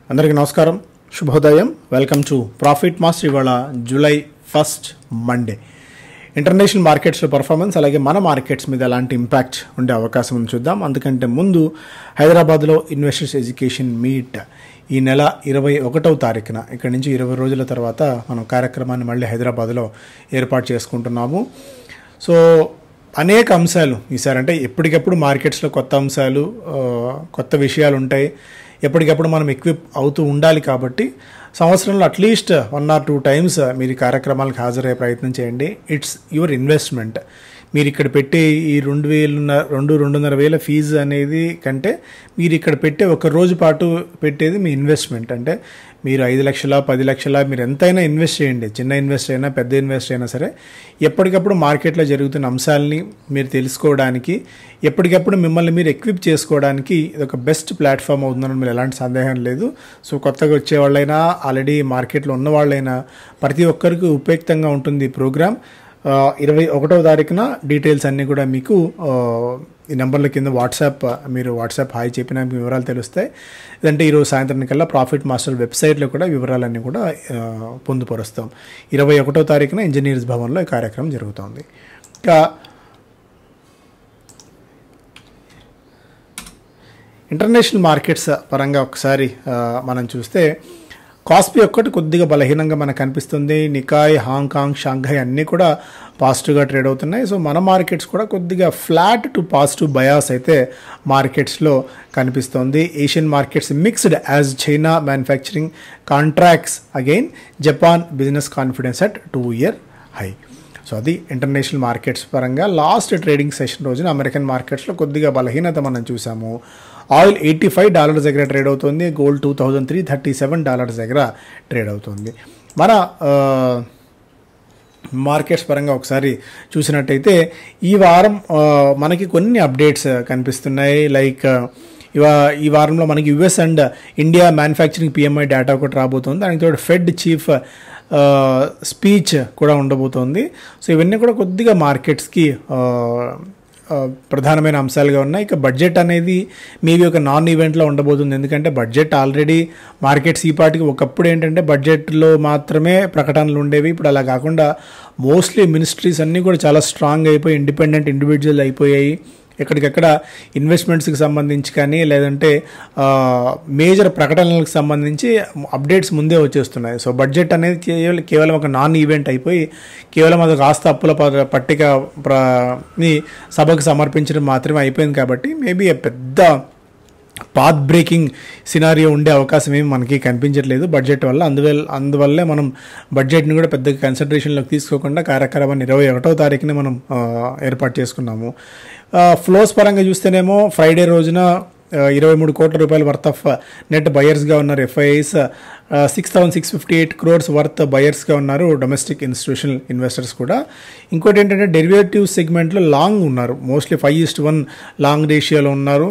అందరికీ నమస్కారం శుభోదయం వెల్కమ్ టు ప్రాఫిట్ మాస్టర్ ఇవాళ జూలై ఫస్ట్ మండే ఇంటర్నేషనల్ మార్కెట్స్లో పర్ఫార్మెన్స్ అలాగే మన మార్కెట్స్ మీద ఎలాంటి ఇంపాక్ట్ ఉండే అవకాశం ఉంది చూద్దాం అందుకంటే ముందు హైదరాబాద్లో ఇన్వెస్టర్స్ ఎడ్యుకేషన్ మీట్ ఈ నెల ఇరవై ఒకటవ తారీఖున ఇక్కడి నుంచి ఇరవై రోజుల తర్వాత మనం కార్యక్రమాన్ని మళ్ళీ హైదరాబాద్లో ఏర్పాటు చేసుకుంటున్నాము సో అనేక అంశాలు ఈసారి అంటే ఎప్పటికప్పుడు మార్కెట్స్లో కొత్త అంశాలు ఆ, కొత్త విషయాలు ఉంటాయి ఎప్పటికప్పుడు మనం ఎక్విప్ అవుతూ ఉండాలి కాబట్టి సంవత్సరంలో at least one or two times మీరు ఈ కార్యక్రమాలకు హాజరయ్యే ప్రయత్నం చేయండి ఇట్స్ యువర్ ఇన్వెస్ట్మెంట్ మీరు ఇక్కడ పెట్టే ఈ రెండు వేలున్న రెండు రెండున్నర వేల ఫీజు అనేది కంటే మీరు ఇక్కడ పెట్టే ఒక రోజు పాటు పెట్టేది మీ ఇన్వెస్ట్మెంట్ అంటే మీరు ఐదు లక్షల పది లక్షల మీరు ఎంతైనా ఇన్వెస్ట్ చేయండి చిన్న ఇన్వెస్ట్ అయినా పెద్ద ఇన్వెస్ట్ అయినా సరే ఎప్పటికప్పుడు మార్కెట్లో జరుగుతున్న అంశాలని మీరు తెలుసుకోవడానికి ఎప్పటికప్పుడు మిమ్మల్ని మీరు ఎక్విప్ చేసుకోవడానికి ఇది ఒక బెస్ట్ ప్లాట్ఫామ్ అవుతుందని మీరు ఎలాంటి సందేహం లేదు సో కొత్తగా వచ్చే వాళ్ళైనా ఆల్రెడీ మార్కెట్లో ఉన్న వాళ్ళైనా ప్రతి ఒక్కరికి ఉపయుక్తంగా ఉంటుంది ఈ ప్రోగ్రామ్ ఆ, ఇరవై ఒకటవ తారీఖున డీటెయిల్స్ అన్నీ కూడా మీకు ఆ, ఈ నెంబర్ల కింద వాట్సాప్ మీరు వాట్సాప్ హాయ్ చెప్పినా మీకు వివరాలు తెలుస్తాయి లేదంటే ఈరోజు సాయంత్రం కల్లా ప్రాఫిట్ మాస్టర్ వెబ్సైట్లో కూడా వివరాలన్నీ కూడా ఆ, పొందుపరుస్తాం ఇరవై ఒకటో తారీఖున ఇంజనీర్స్ భవన్లో ఈ కార్యక్రమం జరుగుతోంది ఇంకా ఇంటర్నేషనల్ మార్కెట్స్ పరంగా ఒకసారి ఆ, మనం చూస్తే కాస్పీ ఒక్కటి కొద్దిగా బలహీనంగా మనకు కనిపిస్తుంది నికాయ్ హాంకాంగ్ షాంఘై అన్నీ కూడా పాజిటివ్గా ట్రేడ్ అవుతున్నాయి సో మన మార్కెట్స్ కూడా కొద్దిగా ఫ్లాట్ టు పాజిటివ్ బయాస్ అయితే మార్కెట్స్లో కనిపిస్తోంది Asian markets mixed as China manufacturing contracts again Japan business confidence at two year high so అది ఇంటర్నేషనల్ మార్కెట్స్ పరంగా లాస్ట్ ట్రేడింగ్ సెషన్ రోజున అమెరికన్ మార్కెట్స్లో కొద్దిగా బలహీనత మనం చూసాము ఆయిల్ ఎయిటీ ఫైవ్ డాలర్స్ దగ్గర ట్రేడ్ అవుతుంది gold two thousand three thirty seven dollars దగ్గర ట్రేడ్ అవుతుంది మన ఆ, మార్కెట్స్ పరంగా ఒకసారి చూసినట్టయితే ఈ వారం ఆ, మనకి కొన్ని అప్డేట్స్ కనిపిస్తున్నాయి లైక్ ఇవా ఈ వారంలో మనకి US and India manufacturing PMI data ఒకటి రాబోతుంది దానికి తోడు ఫెడ్ చీఫ్ స్పీచ్ కూడా ఉండబోతోంది సో ఇవన్నీ కూడా కొద్దిగా మార్కెట్స్కి ఆ, ఆ, ప్రధానమైన అంశాలుగా ఉన్నాయి ఇక బడ్జెట్ అనేది మేబీ ఒక నాన్ ఈవెంట్లో ఉండబోతుంది ఎందుకంటే బడ్జెట్ ఆల్రెడీ మార్కెట్స్ ఈ పాటికి ఒకప్పుడు ఏంటంటే బడ్జెట్లో మాత్రమే ప్రకటనలు ఉండేవి ఇప్పుడు అలా కాకుండా మోస్ట్లీ మినిస్ట్రీస్ అన్నీ కూడా చాలా స్ట్రాంగ్ అయిపోయి ఇండిపెండెంట్ ఇండివిజువల్ అయిపోయాయి ఎక్కడికెక్కడ ఇన్వెస్ట్మెంట్స్కి సంబంధించి కానీ లేదంటే మేజర్ ప్రకటనలకు సంబంధించి అప్డేట్స్ ముందే వచ్చేస్తున్నాయి సో బడ్జెట్ అనేది కేవలం కేవలం ఒక నాన్ ఈవెంట్ అయిపోయి కేవలం అది ఆస్తి అప్పుల ప- పట్టిక ప్ర- ని సభకు సమర్పించడం మాత్రమే అయిపోయింది కాబట్టి మేబీ పెద్ద పాత్ బ్రేకింగ్ సినారియో ఉండే అవకాశం ఏమి మనకి కనిపించట్లేదు బడ్జెట్ వల్ల అందువల్ల అందువల్లే మనం బడ్జెట్ని కూడా పెద్దగా కన్సిడరేషన్లోకి తీసుకోకుండా కార్యక్రమాన్ని ఇరవై ఒకటో తారీఖునే మనం ఆ, ఏర్పాటు చేసుకున్నాము ఫ్లోస్ పరంగా చూస్తేనేమో ఫ్రైడే రోజున ఇరవై మూడు కోట్ల రూపాయల వర్త్ ఆఫ్ నెట్ బయర్స్గా ఉన్నారు FIIs six thousand six fifty eight crores worth బయర్స్గా ఉన్నారు డొమెస్టిక్ ఇన్స్టిట్యూషనల్ ఇన్వెస్టర్స్ కూడా ఇంకోటి ఏంటంటే డెరివేటివ్ సెగ్మెంట్లో లాంగ్ ఉన్నారు mostly five east one long రేషియోలో ఉన్నారు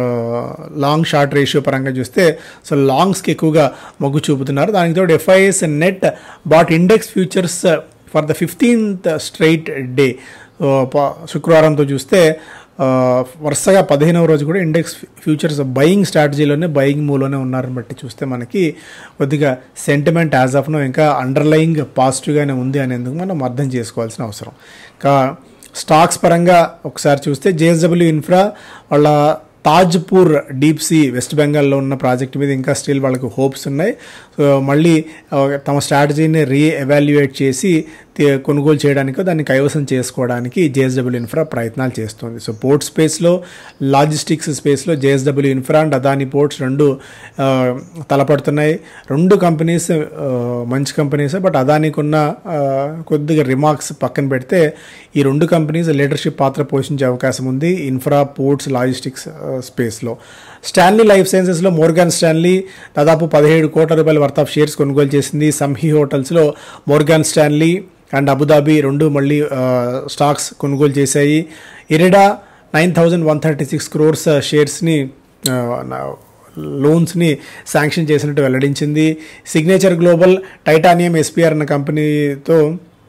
లాంగ్ షార్ట్ రేషియో పరంగా చూస్తే సో లాంగ్స్కి ఎక్కువగా మొగ్గు చూపుతున్నారు దానికి తోడు FIIs net bought index futures for the fifteenth straight day శుక్రవారంతో చూస్తే ఆ, వరుసగా పదిహేనవ రోజు కూడా ఇండెక్స్ ఫ్యూచర్స్ బయింగ్ స్ట్రాటజీలోనే బయింగ్ మూలోనే ఉన్నారని బట్టి చూస్తే మనకి కొద్దిగా సెంటిమెంట్ యాజ్ ఆఫ్ నో ఇంకా అండర్లయింగ్ పాజిటివ్గానే ఉంది అనేందుకు మనం అర్థం చేసుకోవాల్సిన అవసరం ఇంకా స్టాక్స్ పరంగా ఒకసారి చూస్తే జేఎస్డబ్ల్యూ ఇన్ఫ్రా వాళ్ళ తాజ్పూర్ డీప్ సీ వెస్ట్ బెంగాల్లో ఉన్న ప్రాజెక్ట్ మీద ఇంకా స్టిల్ వాళ్ళకు హోప్స్ ఉన్నాయి సో మళ్ళీ ఆ, తమ స్ట్రాటజీని రీ ఎవాల్యుయేట్ చేసి తే- కొనుగోలు చేయడానికో దాన్ని కైవసం చేసుకోవడానికి జేఎస్డబ్ల్యూ ఇన్ఫ్రా ప్రయత్నాలు చేస్తుంది సో పోర్ట్ స్పేస్లో లాజిస్టిక్స్ స్పేస్లో JSW infra and Adani ports రెండు ఆ, తలపడుతున్నాయి రెండు కంపెనీస్ ఆ, మంచి కంపెనీస్ బట్ అదానికి ఉన్న ఆ, కొద్దిగా రిమార్క్స్ పక్కన పెడితే ఈ రెండు కంపెనీస్ లీడర్షిప్ పాత్ర పోషించే అవకాశం ఉంది ఇన్ఫ్రా పోర్ట్స్ లాజిస్టిక్స్ స్పేస్లో స్టాన్లీ లైఫ్ సైన్సెస్లో మోర్గాన్ స్టాన్లీ దాదాపు పదిహేడు కోట్ల రూపాయల వర్త్ ఆఫ్ షేర్స్ కొనుగోలు చేసింది సంహీ హోటల్స్లో మోర్గాన్ స్టాన్లీ అండ్ అబుదాబి రెండు మళ్ళీ ఆ, స్టాక్స్ కొనుగోలు చేశాయి IREDA nine thousand one thirty six crores షేర్స్ని ఆ, నా- లోన్స్ని శాంక్షన్ చేసినట్టు వెల్లడించింది సిగ్నేచర్ గ్లోబల్ టైటానియం ఎస్పీఆర్ అన్న కంపెనీతో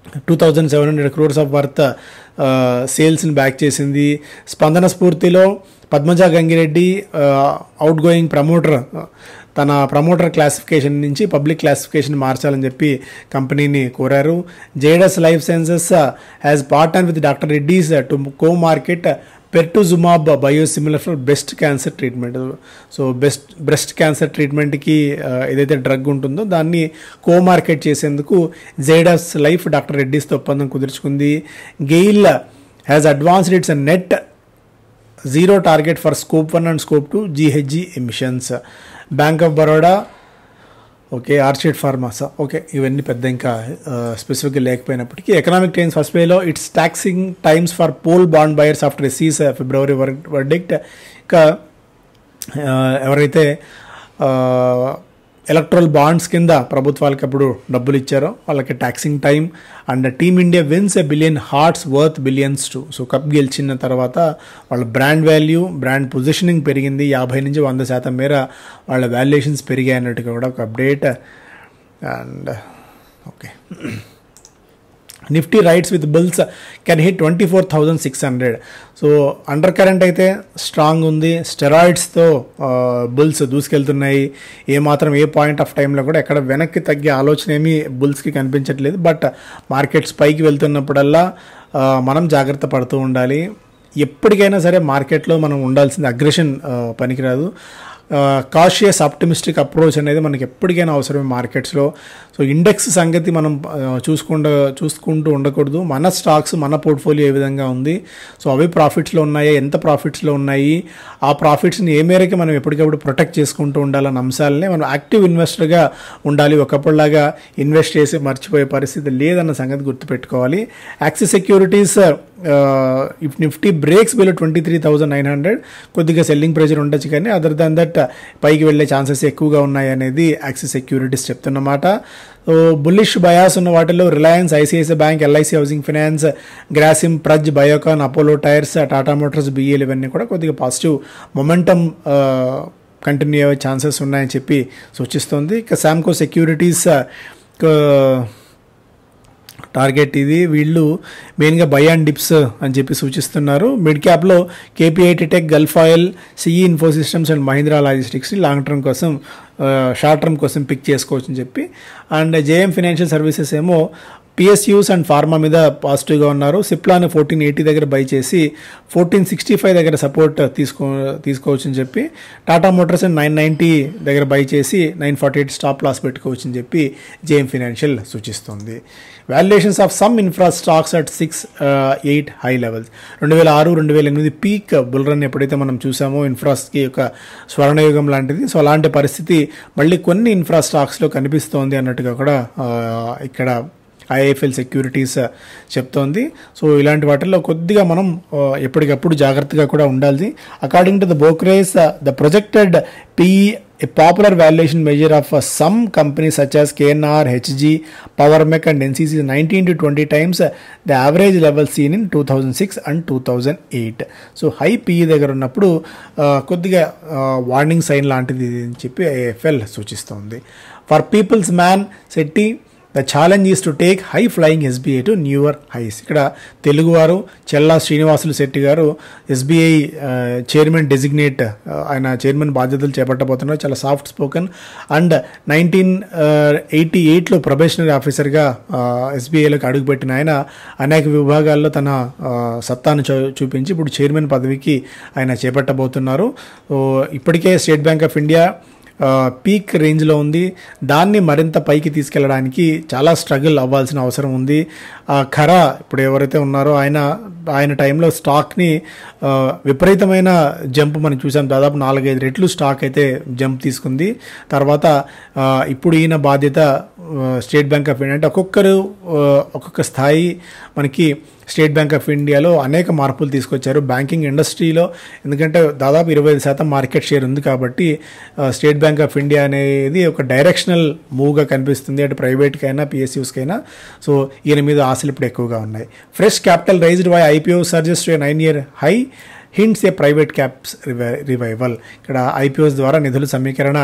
two thousand seven hundred crores of worth సేల్స్ని బ్యాక్ చేసింది స్పందన స్ఫూర్తిలో Padmaja Gangireddy outgoing promoter తన ప్రమోటర్ క్లాసిఫికేషన్ నుంచి పబ్లిక్ క్లాసిఫికేషన్ మార్చాలని చెప్పి కంపెనీని కోరారు Zydus life sciences has partner with doctor Reddy's to co market pertuzumab biosimilar for best cancer treatment so best breast cancer ట్రీట్మెంట్కి ఏదైతే డ్రగ్ ఉంటుందో దాన్ని కో మార్కెట్ చేసేందుకు జైడస్ లైఫ్ డాక్టర్ రెడ్డిస్తో ఒప్పందం కుదుర్చుకుంది GAIL has advanced its net zero target for scope one and scope two GHG emissions bank of Baroda okay Orchid ఫార్మాసా okay ఇవన్నీ పెద్ద ఇంకా స్పెసిఫిక్గా లేకపోయినప్పటికీ ఎకనామిక్ టైమ్స్ ఫస్ట్ వేలో its taxing times for poll bond buyers after సీస్ ఫిబ్రవరి వర్డిక్ట్ ఇంకా ఎవరైతే ఎలక్ట్రల్ బాండ్స్ కింద ప్రభుత్వాలకు అప్పుడు డబ్బులు ఇచ్చారో వాళ్ళకి taxing time and team wins a billion hearts worth billions to so cup గెలిచిన తర్వాత వాళ్ళ బ్రాండ్ వాల్యూ బ్రాండ్ పొజిషనింగ్ పెరిగింది యాభై నుంచి వంద శాతం మేర వాళ్ళ వాల్యుయేషన్స్ పెరిగాయి అన్నట్టుగా కూడా ఒక update and okay nifty rides with bulls can hit twenty four thousand six hundred so under current అయితే స్ట్రాంగ్ ఉంది స్టెరాయిడ్స్తో బుల్స్ దూసుకెళ్తున్నాయి ఏమాత్రం ఏ పాయింట్ ఆఫ్ టైంలో కూడా ఎక్కడ వెనక్కి తగ్గే ఆలోచన ఏమీ బుల్స్కి కనిపించట్లేదు బట్ మార్కెట్స్ పైకి వెళ్తున్నప్పుడల్లా మనం జాగ్రత్త పడుతూ ఉండాలి ఎప్పటికైనా సరే మార్కెట్లో మనం ఉండాల్సింది అగ్రెషన్ పనికిరాదు కాషియస్ ఆప్టిమిస్టిక్ అప్రోచ్ అనేది మనకి ఎప్పటికైనా అవసరమే మార్కెట్స్లో సో ఇండెక్స్ సంగతి మనం చూసుకుంటూ చూసుకుంటూ ఉండకూడదు మన స్టాక్స్ మన పోర్ట్ఫోలియో ఏ విధంగా ఉంది సో అవి ప్రాఫిట్స్లో ఉన్నాయా ఎంత ప్రాఫిట్స్లో ఉన్నాయి ఆ ప్రాఫిట్స్ని ఏ మేరకు మనం ఎప్పటికప్పుడు ప్రొటెక్ట్ చేసుకుంటూ ఉండాలన్న అంశాలనే మనం యాక్టివ్ ఇన్వెస్టర్గా ఉండాలి ఒకప్పుడులాగా ఇన్వెస్ట్ చేసి మర్చిపోయే పరిస్థితి లేదన్న సంగతి గుర్తుపెట్టుకోవాలి Axis securities if nifty breaks below twenty three thousand nine hundred కొద్దిగా సెల్లింగ్ ప్రెషర్ ఉండొచ్చు కానీ అదర్ దాన్ దట్ పైకి వెళ్ళే ఛాన్సెస్ ఎక్కువగా ఉన్నాయి అనేది యాక్సిస్ సెక్యూరిటీస్ చెప్తున్నమాట సో బుల్లిష్ బయాస్ ఉన్న వాటిలో Reliance ICICI bank LIC housing finance Grasim Praj Biocon Apollo Tyres Tata Motors బిఏలు ఇవన్నీ కూడా కొద్దిగా పాజిటివ్ మొమెంటం కంటిన్యూ అయ్యే ఛాన్సెస్ ఉన్నాయని చెప్పి సూచిస్తుంది ఇక శాంకో సెక్యూరిటీస్ టార్గెట్ ఇది వీళ్ళు మెయిన్గా బై అండ్ డిప్స్ అని చెప్పి సూచిస్తున్నారు మిడ్ క్యాప్లో KPIT tech Gulf oil CE info systems and Mahindra లాజిస్టిక్స్ని లాంగ్ టర్మ్ కోసం షార్ట్ టర్మ్ కోసం పిక్ చేసుకోవచ్చు అని చెప్పి అండ్ జేఎం ఫినాన్షియల్ సర్వీసెస్ ఏమో పిఎస్యూస్ అండ్ ఫార్మా మీద పాజిటివ్గా ఉన్నారు సిప్లాని ఫోర్టీన్ ఎయిటీ దగ్గర బై చేసి ఫోర్టీన్ సిక్స్టీ ఫైవ్ దగ్గర సపోర్ట్ తీసుకో తీసుకోవచ్చు అని చెప్పి Tata motors and nine ninety దగ్గర బై చేసి nine forty eight stop loss పెట్టుకోవచ్చు అని చెప్పి జేఎం ఫినాన్షియల్ సూచిస్తుంది valuations of some infra stocks at six eight high levels రెండు వేల ఆరు రెండు వేల ఎనిమిది పీక్ బుల్రన్ ఎప్పుడైతే మనం చూసామో ఇన్ఫ్రాస్కి యొక్క స్వర్ణయుగం లాంటిది సో అలాంటి పరిస్థితి మళ్ళీ కొన్ని ఇన్ఫ్రా స్టాక్స్లో కనిపిస్తోంది అన్నట్టుగా కూడా ఇక్కడ ఐఎఫ్ఎల్ సెక్యూరిటీస్ చెప్తోంది సో ఇలాంటి వాటిల్లో కొద్దిగా మనం ఎప్పటికప్పుడు జాగ్రత్తగా కూడా ఉండాలి according to the brokers the projected PE a popular valuation measure of uh, some companies such as KNR, HG, PowerMech and NCC is 19 to 20 times uh, the average level seen in 2006 and 2008. So high PE దగ్గర ఉన్నప్పుడు కొద్దిగా warning sign లాంటిది అని చెప్పి IIFL సూచిస్తోంది for people's man Setty the challenge is to take high flying SBI to newer highs ఇక్కడ తెలుగువారు చెల్లా శ్రీనివాసులు శెట్టి గారు ఎస్బీఐ చైర్మన్ డెసిగ్నేట్ ఆయన చైర్మన్ బాధ్యతలు చేపట్టబోతున్నారు చాలా soft spoken and nineteen eighty ఎయిట్లో ప్రొబేషనరీ ఆఫీసర్గా ఎస్బీఐలోకి అడుగుపెట్టిన ఆయన అనేక విభాగాల్లో తన సత్తాను చూపించి ఇప్పుడు చైర్మన్ పదవికి ఆయన చేపట్టబోతున్నారు ఇప్పటికే state bank of India peak రేంజ్లో ఉంది దాన్ని మరింత పైకి తీసుకెళ్ళడానికి చాలా స్ట్రగుల్ అవ్వాల్సిన అవసరం ఉంది ఖర ఇప్పుడు ఎవరైతే ఉన్నారో ఆయన ఆయన టైంలో స్టాక్ని విపరీతమైన జంప్ మనం చూసాం దాదాపు నాలుగైదు రెట్లు స్టాక్ అయితే జంప్ తీసుకుంది తర్వాత ఇప్పుడు ఈయన బాధ్యత స్టేట్ బ్యాంక్ ఆఫ్ ఇండియా అంటే ఒక్కొక్కరు ఒక్కొక్క స్థాయి మనకి స్టేట్ బ్యాంక్ ఆఫ్ ఇండియాలో అనేక మార్పులు తీసుకొచ్చారు బ్యాంకింగ్ ఇండస్ట్రీలో ఎందుకంటే దాదాపు ఇరవై ఐదు శాతం మార్కెట్ షేర్ ఉంది కాబట్టి స్టేట్ బ్యాంక్ ఆఫ్ ఇండియా అనేది ఒక డైరెక్షనల్ మూవ్గా కనిపిస్తుంది అటు ప్రైవేట్కైనా పిఎస్యూస్కైనా సో ఈయన మీద ఆశలు ఇప్పుడు ఎక్కువగా ఉన్నాయి fresh capital raised by IPO surges to nine year high hints a private caps revival ఇక్కడ ఐపీఓస్ ద్వారా నిధుల సమీకరణ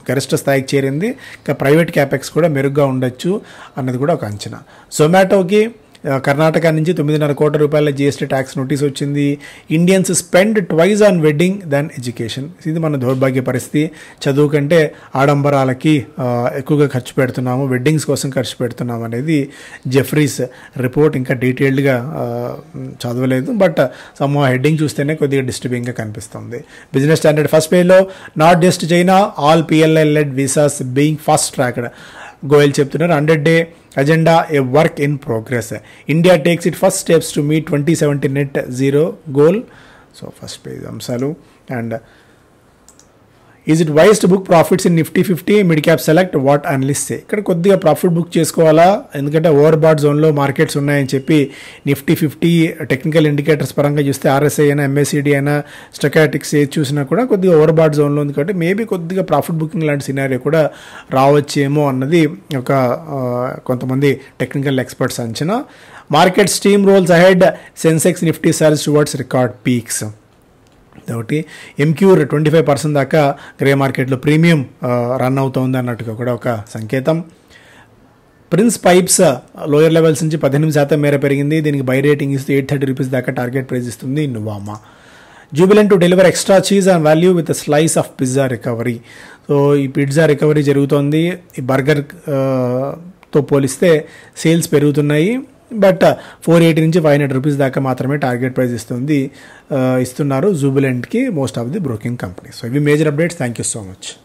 గరిష్ట స్థాయికి చేరింది ఇంకా ప్రైవేట్ క్యాపెక్స్ కూడా మెరుగ్గా ఉండొచ్చు అన్నది కూడా ఒక అంచనా జొమాటోకి ఆ, కర్ణాటక నుంచి తొమ్మిదిన్నర కోట్ల రూపాయల జిఎస్టీ ట్యాక్స్ నోటీస్ వచ్చింది Indians spend twice on wedding than education ఇది మన దౌర్భాగ్య పరిస్థితి చదువు కంటే ఆడంబరాలకి ఆ, ఎక్కువగా ఖర్చు పెడుతున్నాము వెడ్డింగ్స్ కోసం ఖర్చు పెడుతున్నాము అనేది జెఫ్రీస్ రిపోర్ట్ ఇంకా డీటెయిల్డ్గా చదవలేదు బట్ సమ్ హెడ్డింగ్ చూస్తేనే కొద్దిగా డిస్టర్బింగ్గా కనిపిస్తుంది బిజినెస్ స్టాండర్డ్ ఫస్ట్ పేజ్లో not just China all PLI led visas being fast tracked Goyal చెప్తున్నారు hundred day agenda a work in progress India takes it first steps to meet twenty seventy net zero goal so first page అంశాలు and is it wise to book profits in Nifty fifty mid cap select what analyst ఇక్కడ కొద్దిగా profit book చేసుకోవాలా ఎందుకంటే over bat జోన్లో markets ఉన్నాయని చెప్పి Nifty fifty technical indicators పరంగా చూస్తే ఆర్ఎస్ఐ అయినా ఎంఎస్సిడి అయినా స్టకాటిక్స్ ఏది చూసినా కూడా కొద్దిగా ఓవర్ బాట్ జోన్లో ఉంది కాబట్టి మేబీ కొద్దిగా ప్రాఫిట్ బుకింగ్ లాంటి సినారియో కూడా రావచ్చేమో అన్నది ఒక ఆ, కొంతమంది టెక్నికల్ ఎక్స్పర్ట్స్ అంచనా market steam rolls ahead Sensex Nifty surge towards record peaks ఒకటి ఎంక్యూర్ ట్వంటీ ఫైవ్ పర్సెంట్ దాకా గ్రే మార్కెట్లో ప్రీమియం రన్ అవుతోంది అన్నట్టుగా కూడా ఒక సంకేతం ప్రిన్స్ పైప్స్ లోయర్ లెవెల్స్ నుంచి పద్దెనిమిది శాతం మేర పెరిగింది దీనికి బై రేటింగ్ ఇస్తూ ఎయిట్ థర్టీ రూపీస్ దాకా టార్గెట్ ప్రైస్ ఇస్తుంది Nuvama Jubilant to deliver extra cheese and value with slice of pizza recovery so ఈ పిజ్జా రికవరీ జరుగుతోంది ఈ బర్గర్ తో పోలిస్తే సేల్స్ పెరుగుతున్నాయి బట్ ఫోర్ ఎయిటీ నుంచి ఫైవ్ హండ్రెడ్ రూపీస్ దాకా మాత్రమే టార్గెట్ ప్రైస్ ఇస్తుంది ఆ, ఇస్తున్నారు జూబిలెంట్కి most of the broking company so ఇవి major updates thank you so much